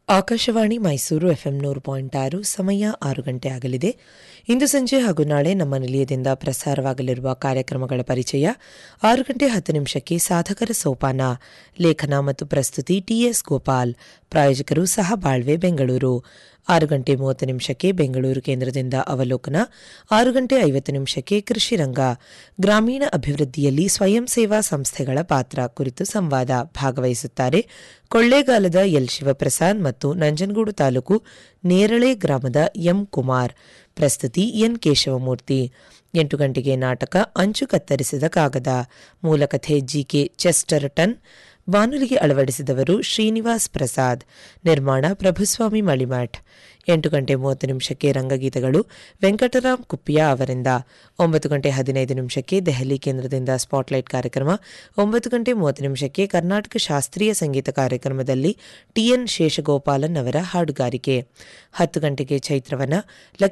Akashvani Mysuru FM ನೂರು point ಆರು ಸಮಯ ಆರು ಗಂಟೆ ಆಗಲಿದೆ ಇಂದು ಸಂಜೆ ಹಾಗೂ ನಾಳೆ ನಮ್ಮ ನಿಲಯದಿಂದ ಪ್ರಸಾರವಾಗಲಿರುವ ಕಾರ್ಯಕ್ರಮಗಳ ಪರಿಚಯ ಆರು ಗಂಟೆ ಹತ್ತು ನಿಮಿಷಕ್ಕೆ ಸಾಧಕರ ಸೋಪಾನ ಲೇಖನ ಮತ್ತು ಪ್ರಸ್ತುತಿ ಟಿಎಸ್ ಗೋಪಾಲ್ ಪ್ರಾಯೋಜಕರು ಸಹ ಬಾಳ್ವೆ ಬೆಂಗಳೂರು ಆರು ಗಂಟೆ ಮೂವತ್ತು ನಿಮಿಷಕ್ಕೆ ಬೆಂಗಳೂರು ಕೇಂದ್ರದಿಂದ ಅವಲೋಕನ ಆರು ಗಂಟೆ ಐವತ್ತು ನಿಮಿಷಕ್ಕೆ ಕೃಷಿ ರಂಗ ಗ್ರಾಮೀಣ ಅಭಿವೃದ್ಧಿಯಲ್ಲಿ ಸ್ವಯಂ ಸೇವಾ ಸಂಸ್ಥೆಗಳ ಪಾತ್ರ ಕುರಿತು ಸಂವಾದ ಭಾಗವಹಿಸುತ್ತಾರೆ ಕೊಳ್ಳೇಗಾಲದ ಎಲ್ ಶಿವಪ್ರಸಾದ್ ಮತ್ತು ನಂಜನಗೂಡು ತಾಲೂಕು ನೇರಳೆ ಗ್ರಾಮದ ಎಂ ಕುಮಾರ್ ಪ್ರಸ್ತುತಿ ಎನ್ ಕೇಶವಮೂರ್ತಿ ಎಂಟು ಗಂಟೆಗೆ ನಾಟಕ ಅಂಚು ಕತ್ತರಿಸಿದ ಕಾಗದ ಮೂಲಕಥೆ ಜಿಕೆ ಚೆಸ್ಟರ್ಟನ್ ಬಾನುಲಿಗೆ ಅಳವಡಿಸಿದವರು ಶ್ರೀನಿವಾಸ್ ಪ್ರಸಾದ್ ನಿರ್ಮಾಣ ಪ್ರಭುಸ್ವಾಮಿ ಮಳಿಮಠ್ ಎಂಟು ಗಂಟೆ ಮೂವತ್ತು ನಿಮಿಷಕ್ಕೆ ರಂಗಗೀತಗಳು ವೆಂಕಟರಾಮ್ ಕುಪ್ಪಿಯ ಅವರಿಂದ ಒಂಬತ್ತು ಗಂಟೆ ಹದಿನೈದು ನಿಮಿಷಕ್ಕೆ ದೆಹಲಿ ಕೇಂದ್ರದಿಂದ ಸ್ಪಾಟ್ಲೈಟ್ ಕಾರ್ಯಕ್ರಮ ಒಂಬತ್ತು ಗಂಟೆ ಮೂವತ್ತು ನಿಮಿಷಕ್ಕೆ ಕರ್ನಾಟಕ ಶಾಸ್ತ್ರೀಯ ಸಂಗೀತ ಕಾರ್ಯಕ್ರಮದಲ್ಲಿ ಟಿಎನ್ ಶೇಷಗೋಪಾಲನ್ ಅವರ ಹಾಡುಗಾರಿಕೆ ಹತ್ತು ಗಂಟೆಗೆ ಚೈತ್ರವನ